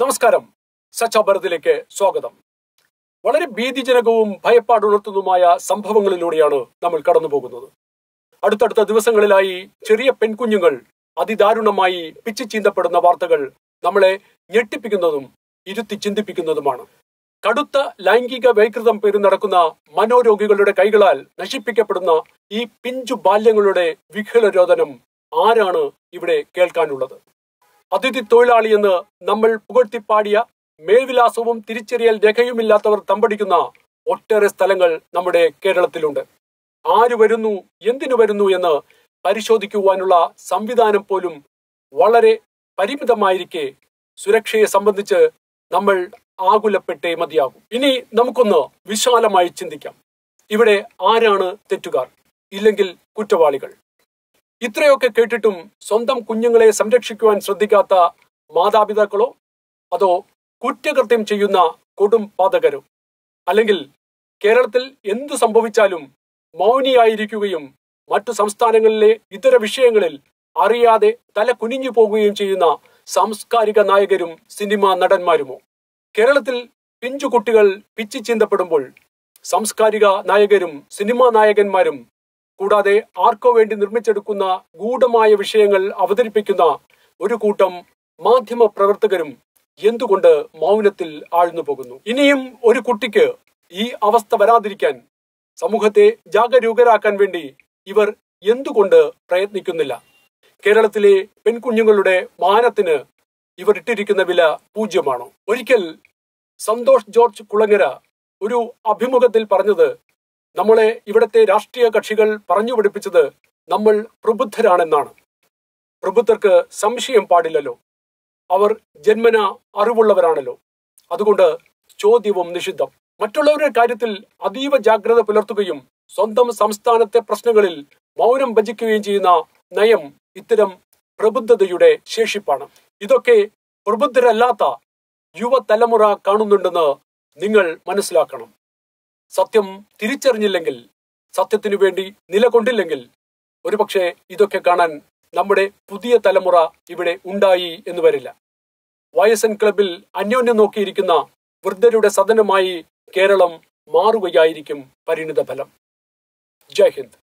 നമസ്കാരം സച്ചാഭരത്തിലേക്ക് സ്വാഗതം വളരെ ഭീതിജനകവും ഭയപ്പാടുണർത്തുന്നതുമായ സംഭവങ്ങളിലൂടെയാണ് നമ്മൾ കടന്നു പോകുന്നത് അടുത്തടുത്ത ദിവസങ്ങളിലായി ചെറിയ പെൺകുഞ്ഞുങ്ങൾ അതിദാരുണമായി പിച്ചു ചീന്തപ്പെടുന്ന വാർത്തകൾ നമ്മളെ ഞെട്ടിപ്പിക്കുന്നതും ഇരുത്തി ചിന്തിപ്പിക്കുന്നതുമാണ് കടുത്ത ലൈംഗിക വൈകൃതം പേര് നടക്കുന്ന മനോരോഗികളുടെ കൈകളാൽ നശിപ്പിക്കപ്പെടുന്ന ഈ പിഞ്ചു ബാല്യങ്ങളുടെ വിഹ്വലരോധനം ആരാണ് ഇവിടെ കേൾക്കാനുള്ളത് അതിഥി തൊഴിലാളി എന്ന് നമ്മൾ പുകഴ്ത്തിപ്പാടിയ മേൽവിലാസവും തിരിച്ചറിയൽ രേഖയുമില്ലാത്തവർ തമ്പടിക്കുന്ന ഒട്ടേറെ സ്ഥലങ്ങൾ നമ്മുടെ കേരളത്തിലുണ്ട് ആര് വരുന്നു എന്തിനു വരുന്നു എന്ന് പരിശോധിക്കുവാനുള്ള സംവിധാനം പോലും വളരെ പരിമിതമായിരിക്കെ സുരക്ഷയെ സംബന്ധിച്ച് നമ്മൾ ആകുലപ്പെട്ടേ മതിയാകും ഇനി നമുക്കൊന്ന് വിശാലമായി ചിന്തിക്കാം ഇവിടെ ആരാണ് തെറ്റുകാർ ഇല്ലെങ്കിൽ കുറ്റവാളികൾ ഇത്രയൊക്കെ കേട്ടിട്ടും സ്വന്തം കുഞ്ഞുങ്ങളെ സംരക്ഷിക്കുവാൻ ശ്രദ്ധിക്കാത്ത മാതാപിതാക്കളോ അതോ കുറ്റകൃത്യം ചെയ്യുന്ന കൊടും പാതകരോ അല്ലെങ്കിൽ കേരളത്തിൽ എന്തു സംഭവിച്ചാലും മൗനിയായിരിക്കുകയും മറ്റു സംസ്ഥാനങ്ങളിലെ ഇതര വിഷയങ്ങളിൽ അറിയാതെ തല കുനിഞ്ഞു പോകുകയും ചെയ്യുന്ന സാംസ്കാരിക നായകരും സിനിമാ നടന്മാരുമോ കേരളത്തിൽ പിഞ്ചു കുട്ടികൾ പിച്ചി ചീന്തപ്പെടുമ്പോൾ സാംസ്കാരിക നായകരും സിനിമാ നായകന്മാരും കൂടാതെ ആർക്കോ വേണ്ടി നിർമ്മിച്ചെടുക്കുന്ന ഗൂഢമായ വിഷയങ്ങൾ അവതരിപ്പിക്കുന്ന ഒരു കൂട്ടം മാധ്യമ പ്രവർത്തകരും എന്തുകൊണ്ട് മൗനത്തിൽ ആഴ്ന്നു പോകുന്നു ഇനിയും ഒരു കുട്ടിക്ക് ഈ അവസ്ഥ വരാതിരിക്കാൻ സമൂഹത്തെ ജാഗരൂകരാക്കാൻ വേണ്ടി ഇവർ എന്തുകൊണ്ട് പ്രയത്നിക്കുന്നില്ല കേരളത്തിലെ പെൺകുഞ്ഞുങ്ങളുടെ മാനത്തിന് ഇവർ ഇട്ടിരിക്കുന്ന വില പൂജ്യമാണോ ഒരിക്കൽ സന്തോഷ് ജോർജ് കുളങ്ങര ഒരു അഭിമുഖത്തിൽ പറഞ്ഞത് നമ്മളെ ഇവിടത്തെ രാഷ്ട്രീയ കക്ഷികൾ പറഞ്ഞു പഠിപ്പിച്ചത് നമ്മൾ പ്രബുദ്ധരാണെന്നാണ് പ്രബുദ്ധർക്ക് സംശയം പാടില്ലല്ലോ അവർ ജന്മന അറിവുള്ളവരാണല്ലോ അതുകൊണ്ട് ചോദ്യവും നിഷിദ്ധം മറ്റുള്ളവരുടെ കാര്യത്തിൽ അതീവ ജാഗ്രത പുലർത്തുകയും സ്വന്തം സംസ്ഥാനത്തെ പ്രശ്നങ്ങളിൽ മൗനം ഭജിക്കുകയും ചെയ്യുന്ന നയം ഇത്തരം പ്രബുദ്ധതയുടെ ശേഷിപ്പാണ് ഇതൊക്കെ പ്രബുദ്ധരല്ലാത്ത യുവതലമുറ കാണുന്നുണ്ടെന്ന് നിങ്ങൾ മനസ്സിലാക്കണം സത്യം തിരിച്ചറിഞ്ഞില്ലെങ്കിൽ സത്യത്തിനു വേണ്ടി നിലകൊണ്ടില്ലെങ്കിൽ ഒരുപക്ഷെ ഇതൊക്കെ കാണാൻ നമ്മുടെ പുതിയ തലമുറ ഇവിടെ ഉണ്ടായി എന്ന് വരില്ല വയസ്സൻ ക്ലബിൽ അന്യോന്യം നോക്കിയിരിക്കുന്ന വൃദ്ധരുടെ സദനമായി കേരളം മാറുകയായിരിക്കും പരിണിത ഫലം ജയ് ഹിന്ദ്